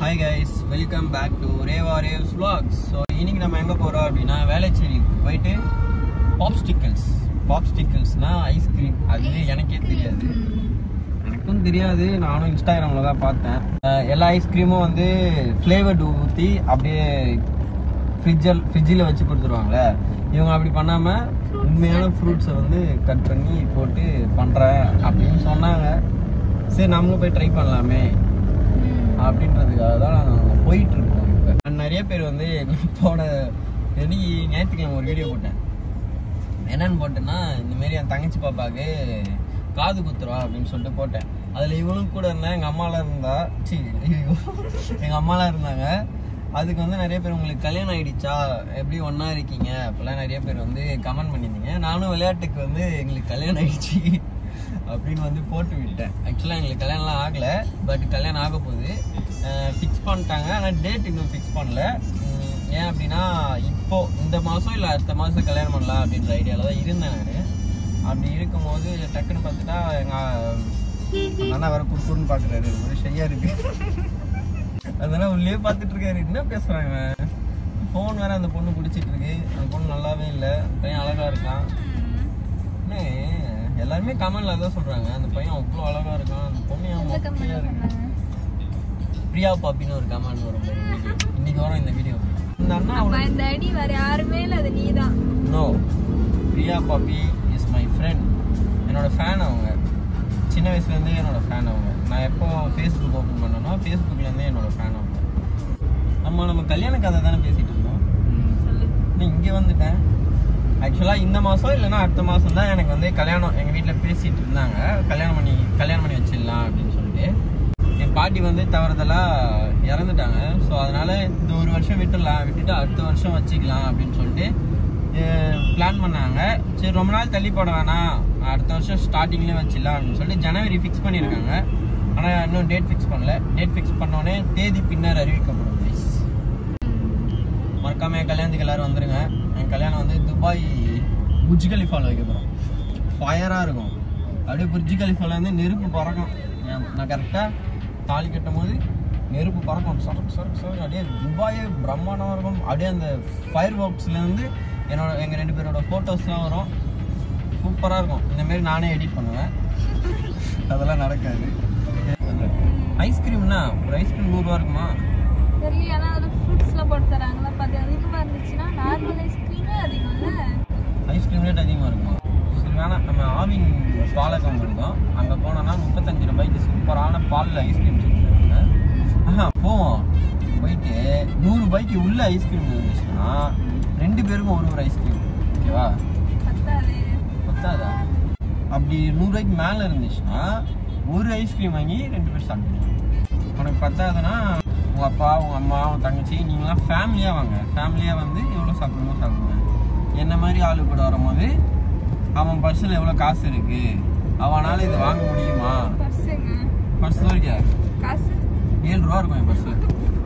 Hi guys welcome back to Reva Revs vlogs so இன்னைக்கு நம்ம எங்கே போகிறோம் அப்படின்னா வேளச்சேரி போயிட்டு பாப்ஸ்டிக்கல்ஸ் பாப்ஸ்டிக்கல்ஸ்னா ஐஸ்கிரீம் அது எனக்கே தெரியாது எனக்கும் தெரியாது நானும் இன்ஸ்டாகிராமில் தான் பார்த்தேன் அஹ் எல்லா ஐஸ்கிரீமும் வந்து ஃப்ளேவர்டு ஊற்றி அப்படியே ஃப்ரிட்ஜில் ஃப்ரிட்ஜில் வச்சு கொடுத்துருவாங்களே இவங்க அப்படி பண்ணாமல் உண்மையான ஃப்ரூட்ஸை வந்து கட் பண்ணி போட்டு பண்ணுறேன் அப்படின்னு சொன்னாங்க சரி நம்மளும் போய் ட்ரை பண்ணலாமே அப்படின்றதுக்காக தான் நாங்கள் போயிட்டு இருக்கோம் இப்போ நிறைய பேர் வந்து போன என்னைக்கு ஞாயிற்றுக்கிழமை ஒரு வீடியோ போட்டேன் என்னன்னு போட்டேன்னா இந்த மாதிரி என் தங்கச்சி பாப்பாவுக்கு காது குத்துறா அப்படின்னு சொல்லிட்டு போட்டேன் அதில் இவனும் கூட இருந்தா எங்கள் அம்மாலாம் இருந்தா சி எங்கள் அம்மாலாம் இருந்தாங்க அதுக்கு வந்து நிறைய பேர் உங்களுக்கு கல்யாணம் ஆயிடுச்சா எப்படி ஒன்றா இருக்கீங்க அப்போல்லாம் நிறைய பேர் வந்து கமெண்ட் பண்ணியிருந்தீங்க நானும் விளையாட்டுக்கு வந்து எங்களுக்கு கல்யாணம் ஆயிடுச்சு அப்படின்னு வந்து போட்டு விட்டேன் ஆக்சுவலாக எங்களுக்கு கல்யாணம்லாம் ஆகலை பட் கல்யாணம் ஆக போகுது ஃபிக்ஸ் பண்ணிட்டாங்க ஆனால் டேட் இன்னும் ஃபிக்ஸ் பண்ணல உம், ஏன் அப்படின்னா இப்போ இந்த மாதம் இல்லை அடுத்த மாதம் கல்யாணம் பண்ணலாம் அப்படின்ற ஐடியாவில் தான் இருந்தேன் நான் அப்படி இருக்கும்போது டக்குன்னு பார்த்துட்டா எங்கள் அண்ணா வேற குறுக்குன்னு பார்க்குறாரு ஒரு ஷையா இருக்கு அதனால உள்ளே பார்த்துட்டு இருக்காரு என்ன பேசுறாங்க ஃபோன் வேற அந்த பொண்ணு பிடிச்சிட்டு இருக்கு அந்த பொண்ணு நல்லாவே இல்லை பையன் அழகா இருக்கான் என்ன எல்லாருமே கமெண்ட்ல அதான் சொல்றாங்க அந்த பையன் அவ்வளோ அழகா இருக்கான் அந்த பொண்ணு ஏன் மொக்கையா இருக்கு பிரியா பாப்பின்னு ஒரு கமெண்ட் வரும் பாரு video. இன்னைக்கு வரும் இந்த வீடியோ இந்த அண்ணா அப்ப அவ்வளோ இந்த அடி வேற யாருமே இல்ல அது நீதான் no Priya Pappi is my friend என்னோட ஃபேன் அவங்க சின்ன வயசுலேருந்தே என்னோட ஃபேன் அவங்க நான் எப்போ ஃபேஸ்புக் ஓப்பன் பண்ணனோ ஃபேஸ்புக்லேருந்தே என்னோட ஃபேன் அவங்க நம்ம நம்ம கல்யாண கதை தானே பேசிட்டு இருந்தோம் சொல்லு நான் இங்கே வந்துட்டேன் ஆக்சுவலாக இந்த மாதம் இல்லைன்னா அடுத்த மாதம் தான் எனக்கு வந்து கல்யாணம் எங்கள் வீட்டில் பேசிட்டு இருந்தாங்க கல்யாணம் பண்ணி கல்யாணம் பண்ணி வச்சிடலாம் அப்படின்னு சொல்லிட்டு என் பாட்டி வந்து தவறுதலாக இறந்துட்டாங்க ஸோ அதனால இந்த ஒரு வருஷம் விட்டுடலாம் விட்டுட்டு அடுத்த வருஷம் வச்சுக்கலாம் அப்படின்னு சொல்லிட்டு பிளான் பண்ணாங்க சரி ரொம்ப நாள் தள்ளி போட வேணாம் அடுத்த வருஷம் ஸ்டார்டிங்லேயே வச்சிடலாம் அப்படின்னு சொல்லிட்டு ஜனவரி ஃபிக்ஸ் பண்ணியிருக்காங்க ஆனால் இன்னும் டேட் ஃபிக்ஸ் பண்ணல டேட் ஃபிக்ஸ் பண்ணோடனே தேதி பின்னர் அறிவிக்கப்படும் ப்ளீஸ் மறக்காம என் கல்யாணத்துக்கு எல்லாரும் வந்துருங்க என் கல்யாணம் வந்து துபாய் புர்ஜ் கலிஃபால வைக்க போகிறோம் ஃபயராக இருக்கும் அப்படியே புர்ஜ் கலிஃபால வந்து நெருப்பு பறக்கும் நான் நான் கரெக்டாக தாலி கட்டும் போது நெருப்பு பறக்கும் சரக் சரக் சரக் அப்படியே துபாயே பிரம்மாண்டமாக இருக்கும் அப்படியே அந்த ஃபயர் ஒர்க்ஸ்லேருந்து என்னோட எங்கள் ரெண்டு பேரோட ஃபோட்டோஸ்லாம் வரும் சூப்பராக இருக்கும் இந்த மாதிரி நானே எடிட் பண்ணுவேன் அதெல்லாம் நடக்காது ஐஸ்கிரீம்னா ஒரு ஐஸ்கிரீம் நூறுரூவா இருக்குமா தெரியல ஆனா அதுல ஃப்ரூட்ஸ்லாம் போட்டு தராங்களா அது அதிகமா இருந்துச்சுன்னா நார்மல் ஐஸ்கிரீமே அதிகம் இல்ல ஐஸ்கிரீம் ரேட் அதிகமாக இருக்குமா சரி வேணாம் நம்ம ஆவின் பாலகம் இருக்கோம் அங்கே போனோம்னா முப்பத்தஞ்சு ரூபாய்க்கு சூப்பரான பாலில் ஐஸ்கிரீம் சொல்லிருக்காங்க ஆஹா போவோம் போயிட்டு நூறு ரூபாய்க்கு உள்ள ஐஸ்கிரீம் இருந்துச்சுன்னா ரெண்டு பேருக்கும் ஒரு ஒரு ஐஸ்கிரீம் ஓகேவா பத்தாது பத்தாதா அப்படி நூறுரூவாய்க்கு மேலே இருந்துச்சுன்னா ஒரு ஐஸ்கிரீம் வாங்கி ரெண்டு பேர் சாப்பிடுவோம் உனக்கு பத்தாதுன்னா உங்கள் அப்பா உங்கள் அம்மா உன் தங்கச்சி நீங்களாம் ஃபேமிலியாக வாங்க ஃபேமிலியாக வந்து எவ்வளோ சாப்பிடணுமோ சாப்பிடுங்க என்ன மாதிரி ஆளு கூட வரும்போது அவன் பர்ஸில் எவ்வளோ காசு இருக்கு அவனால இது வாங்க முடியுமா பர்ஸுங்க பர்ஸ் இருக்கா காசு ஏழு ரூபா இருக்கும் என் பர்ஸு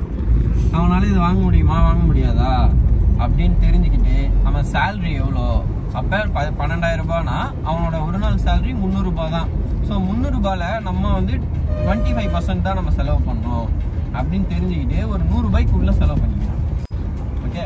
அவனால இது வாங்க முடியுமா வாங்க முடியாதா அப்படின்னு தெரிஞ்சுக்கிட்டு அவன் சேலரி எவ்வளோ அப்போ ப பன்னெண்டாயிரம் ரூபாய்னா அவனோட ஒரு நாள் சேலரி முந்நூறுரூபா தான் ஸோ முந்நூறுரூபால நம்ம வந்து டுவெண்ட்டி ஃபைவ் பர்சன்ட் தான் நம்ம செலவு பண்ணோம் அப்படின்னு தெரிஞ்சுக்கிட்டு ஒரு நூறுரூபாய்க்கு உள்ள செலவு பண்ணிக்கலாம் ஓகே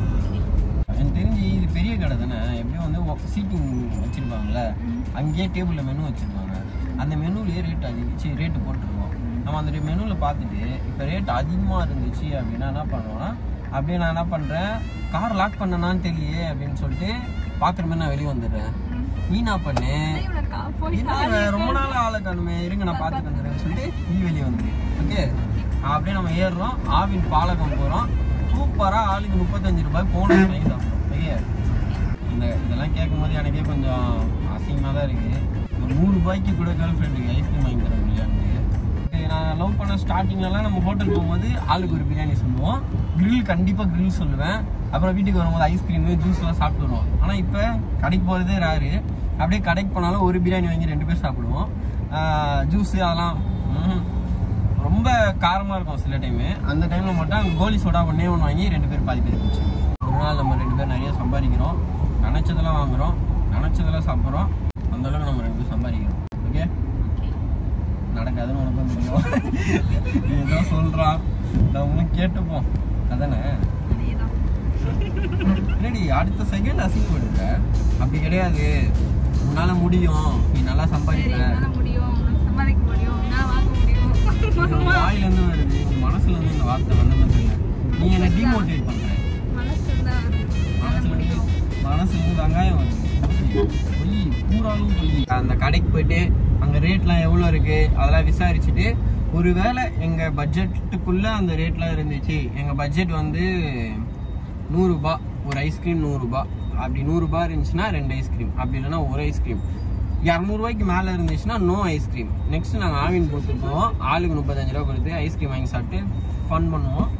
எனக்கு தெரிஞ்சு இது பெரிய கடை தானே எப்படியும் வந்து சீட்டிங் வச்சிருப்பாங்கல்ல அங்கேயே டேபிளில் மெனு வச்சிருப்பாங்க அந்த மெனுலேயே ரேட் அதிகரிச்சு ரேட்டு போட்டுருவோம் நம்ம அந்த மெனுவில் பார்த்துட்டு இப்போ ரேட் அதிகமாக இருந்துச்சு அப்படின்னா என்ன பண்ணுவோம்னா அப்படியே நான் என்ன பண்ணுறேன் கார் லாக் பண்ணனான்னு தெரியலையே அப்படின்னு சொல்லிட்டு பார்க்குற மாதிரி நான் வெளியே வந்துடுறேன் நீ என்ன பண்ணு இவ்வளவு கா- போய் என்ன இவன் ரொம்ப நாள் ஆளை காணுமே இருங்க நான் பார்த்துட்டு வந்துடுறேன்னு சொல்லிட்டு நீ வெளியே வந்துடு ஓகே அப்படியே நம்ம ஏறுறோம் ஆவின் பாலகம் போகிறோம் சூப்பராக ஆளுக்கு முப்பத்தஞ்சு ரூபாய் போனஸ் வாங்கி சாப்பிட்றோம் ஓகே இந்த இதெல்லாம் கேட்கும்போது எனக்கே கொஞ்சம் அசிங்கமாக தான் இருக்குது ஒரு நூறு ரூபாய்க்கு கூட கேர்ள் ஃப்ரெண்டுக்கு ஐஸ்கிரீம் வாங்கி தர முடியாது நான் லவ் பண்ண ஸ்டார்டிங்லலாம் நம்ம ஹோட்டல் போகும்போது ஆளுக்கு ஒரு பிரியாணி சொல்லுவோம் grill கண்டிப்பாக grill சொல்லுவேன் அப்புறம் வீட்டுக்கு வரும்போது ஐஸ்கிரீமு ஜூஸ்லாம் சாப்பிட்டு வருவோம் ஆனால் இப்போ கடைக்கு போகிறதே ராரு அப்படியே கடைக்கு போனாலும் ஒரு பிரியாணி வாங்கி ரெண்டு பேர் சாப்பிடுவோம் ஜூஸு அதெல்லாம் ம்ஹும். ரொம்ப காரமாக இருக்கும் சில டைமு அந்த டைமில் மட்டும் கோலி சோடா ஒன்றே ஒன்று வாங்கி ரெண்டு பேர் பாதி பேர் குடிச்சோம் ஒரு நாள் நம்ம ரெண்டு பேர் நிறைய சம்பாதிக்கிறோம் நினச்சதெல்லாம் வாங்குறோம் நினச்சதெல்லாம் சாப்பிட்றோம் அந்த அளவுக்கு நம்ம ரெண்டு பேர் சம்பாதிக்கிறோம் ஓகே நடக்காதுன்னு உனக்கும் தெரியும் ஏதோ சொல்றான் நம்மளும் கேட்டுப்போம் அதானே அதேதான் என்னடி அடுத்த செகண்ட் அசிங்கப்படுத்த அப்படி கிடையாது உன்னால முடியும் நீ நல்லா சரி சம்பாதிப்ப என்னால முடியும் உன்னால சம்பாதிக்க முடியும் நான் வாங்க முடியும் உன் வாயில இருந்து வருது உன் மனசுல இருந்து இந்த வார்த்தை வந்த மாதிரி இல்லை. நீ என்ன டிமோட்டிவேட் பண்ற மனசு இருந்தா வருது. என்னால மனசுல இருந்து முடியும் மனசுல இருந்து வெங்காயம் வருது பொய் பூராலும் பொய் அந்த கடைக்கு போயிட்டு அங்க ரேட்லாம் எவ்வளோ இருக்கு அதெல்லாம் விசாரிச்சுட்டு ஒருவேளை எங்க பட்ஜெட்டுக்குள்ள அந்த ரேட்லாம் இருந்துச்சு எங்க பட்ஜெட் வந்து நூறுரூபா ஒரு ஐஸ்கிரீம் நூறுரூபா அப்படி நூறுரூபா இருந்துச்சுன்னா ரெண்டு ஐஸ்கிரீம் அப்படி இல்லைன்னா ஒரு ஐஸ்கிரீம் இரநூறுவாய்க்கு மேலே இருந்துச்சுன்னா நோ ஐஸ்கிரீம் நெக்ஸ்ட் நாங்கள் ஆவின் போட்டு போவோம் ஆளுக்கு முப்பத்தஞ்சு ரூபா கொடுத்து ஐஸ்கிரீம் வாங்கி சாப்பிட்டு ஃபன் பண்ணுவோம்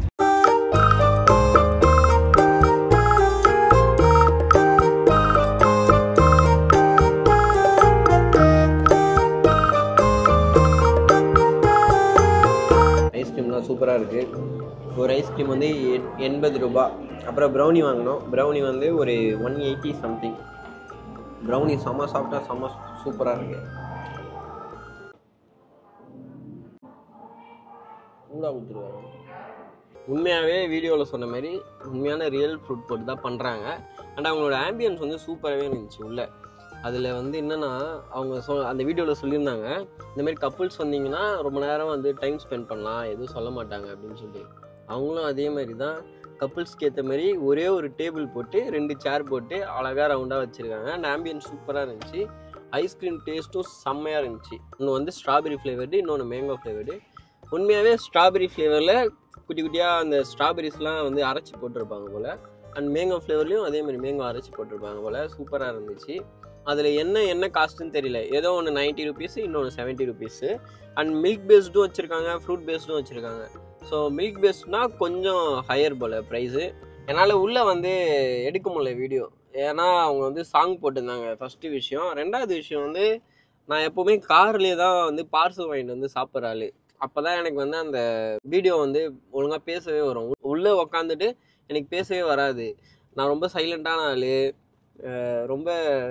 ஐஸ்கிரீம்லாம் சூப்பராக இருக்குது ஒரு ஐஸ்கிரீம் வந்து எ- எண்பது ரூபா அப்புறம் ப்ரௌனி வாங்கினோம் ப்ரௌனி வந்து ஒரு ஒன் எயிட்டி சம்திங் ப்ரௌனி செம்ம சாப்பிட்டா செம்ம சூப்பராக இருக்கு சூடாக கொடுத்துருவாங்க உண்மையாகவே வீடியோவில் சொன்ன மாதிரி உண்மையான ரியல் ஃப்ரூட் போட்டு தான் பண்ணுறாங்க அண்ட் அவங்களோட ஆம்பியன்ஸ் வந்து சூப்பராகவே இருந்துச்சு உள்ளே அதில் வந்து என்னென்னா அவங்க சொ அந்த வீடியோவில் சொல்லியிருந்தாங்க இந்த மாதிரி கப்புள்ஸ் வந்தீங்கன்னா ரொம்ப நேரம் வந்து டைம் ஸ்பெண்ட் பண்ணலாம் எதுவும் சொல்ல மாட்டாங்க அப்படின்னு சொல்லி அவங்களும் அதே மாதிரி தான் கப்புள்ஸ்க்கு ஏற்ற மாதிரி ஒரே ஒரு டேபிள் போட்டு ரெண்டு சேர் போட்டு அழகாக ரவுண்டாக வச்சுருக்காங்க அண்ட் ஆம்பியன்ஸ் சூப்பராக இருந்துச்சு ஐஸ்கிரீம் டேஸ்ட்டும் செம்மையாக இருந்துச்சு இன்னும் வந்து ஸ்ட்ராபெரி ஃப்ளேவர்டு இன்னொன்று மேங்கோ ஃப்ளேவர்டு உண்மையாகவே ஸ்ட்ராபெரி ஃப்ளேவரில் குட்டி குட்டியாக அந்த ஸ்ட்ராபெரிஸ்லாம் வந்து அரைச்சி போட்டிருப்பாங்க போல் அண்ட் மேங்கோ ஃப்ளேவர்லேயும் அதே மாதிரி மேங்கோ அரைச்சி போட்டிருப்பாங்க போல் சூப்பராக இருந்துச்சு அதில் என்ன என்ன காஸ்ட்டுன்னு தெரியல ஏதோ ஒன்று நைன்ட்டி ருபீஸு இன்னொன்று செவன்ட்டி ருபீஸு அண்ட் மில்க் பேஸ்டும் வச்சுருக்காங்க ஃப்ரூட் பேஸ்டும் வச்சுருக்காங்க ஸோ மில்க் பேஸ்ட்னா கொஞ்சம் ஹையர் போல் ப்ரைஸு என்னால் உள்ளே வந்து எடுக்க முடியல வீடியோ ஏன்னா அவங்க வந்து சாங் போட்டிருந்தாங்க ஃபஸ்ட்டு விஷயம் ரெண்டாவது விஷயம் வந்து நான் எப்போவுமே கார்லேயே தான் வந்து பார்சல் வாங்கிட்டு வந்து சாப்பிட்ற ஆள் அப்போ தான் எனக்கு வந்து அந்த வீடியோ வந்து ஒழுங்காக பேசவே வரும் உள்ளே உக்காந்துட்டு எனக்கு பேசவே வராது நான் ரொம்ப சைலண்ட்டான ஆள் ரொம்ப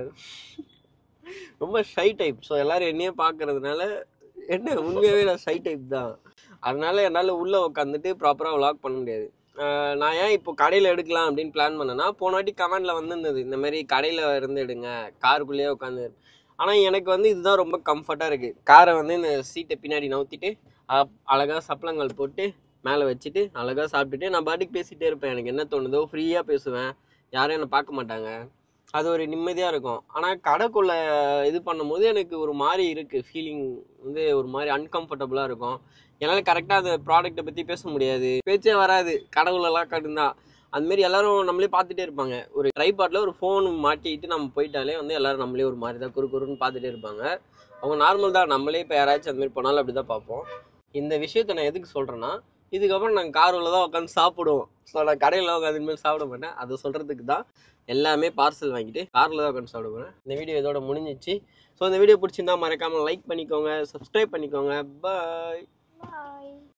ரொம்ப ஷை டைப் ஸோ எல்லாரும் என்னையே பார்க்கறதுனால என்ன உண்மையாகவே நான் ஷை டைப் தான் அதனால என்னால் உள்ளே உட்காந்துட்டு ப்ராப்பராக விளாக் பண்ண முடியாது அஹ் நான் ஏன் இப்போ கடையில் எடுக்கலாம் அப்படின்னு பிளான் பண்ணேன்னா போன வாட்டி கமெண்டில் வந்திருந்தது இந்த மாதிரி கடையில் இருந்து எடுங்க காருக்குள்ளேயே உட்காந்து ஆனால் எனக்கு வந்து இதுதான் ரொம்ப கம்ஃபர்ட்டாக இருக்குது காரை வந்து இந்த சீட்டை பின்னாடி நவுத்திட்டு அழகாக சப்பளங்கள் போட்டு மேலே வச்சுட்டு அழகாக சாப்பிட்டுட்டு நான் பாட்டுக்கு பேசிகிட்டே இருப்பேன் எனக்கு என்ன தோணுதோ ஃப்ரீயாக பேசுவேன் யாரும் என்னை பார்க்க மாட்டாங்க அது ஒரு நிம்மதியாக இருக்கும் ஆனால் கடைக்குள்ளே இது பண்ணும்போது எனக்கு ஒரு மாதிரி இருக்குது ஃபீலிங் வந்து ஒரு மாதிரி அன்கம்ஃபர்டபுளாக இருக்கும் என்னால் கரெக்டாக அந்த ப்ராடக்ட்டை பற்றி பேச முடியாது பேச்சே வராது கடவுளெல்லாம் கட்டுந்தான் அதுமாரி எல்லாரும் நம்மளே பார்த்துட்டே இருப்பாங்க ஒரு ட்ரைபாட்டில் ஒரு ஃபோன் மாட்டிக்கிட்டு நம்ம போயிட்டாலே வந்து எல்லாரும் நம்மளே ஒரு மாதிரி தான் குறு குறுன்னு பார்த்துட்டே இருப்பாங்க அவங்க நார்மல் தான் நம்மளே இப்போ யாராச்சும் அந்த மாதிரி போனாலும் அப்படி தான் பார்ப்போம் இந்த விஷயத்தை நான் எதுக்கு சொல்கிறேன்னா இதுக்கப்புறம் நாங்கள் காரில் தான் உட்காந்து சாப்பிடுவோம் ஸோ நான் கடையில் உட்காந்து இனிமேல் சாப்பிட மாட்டேன் அதை சொல்கிறதுக்கு தான் எல்லாமே பார்சல் வாங்கிட்டு காரில் தான் உட்காந்து சாப்பிட போகிறேன் இந்த வீடியோ இதோட முடிஞ்சிச்சு ஸோ இந்த வீடியோ பிடிச்சிருந்தா மறக்காமல் லைக் பண்ணிக்கோங்க சப்ஸ்கிரைப் பண்ணிக்கோங்க பாய் பாய்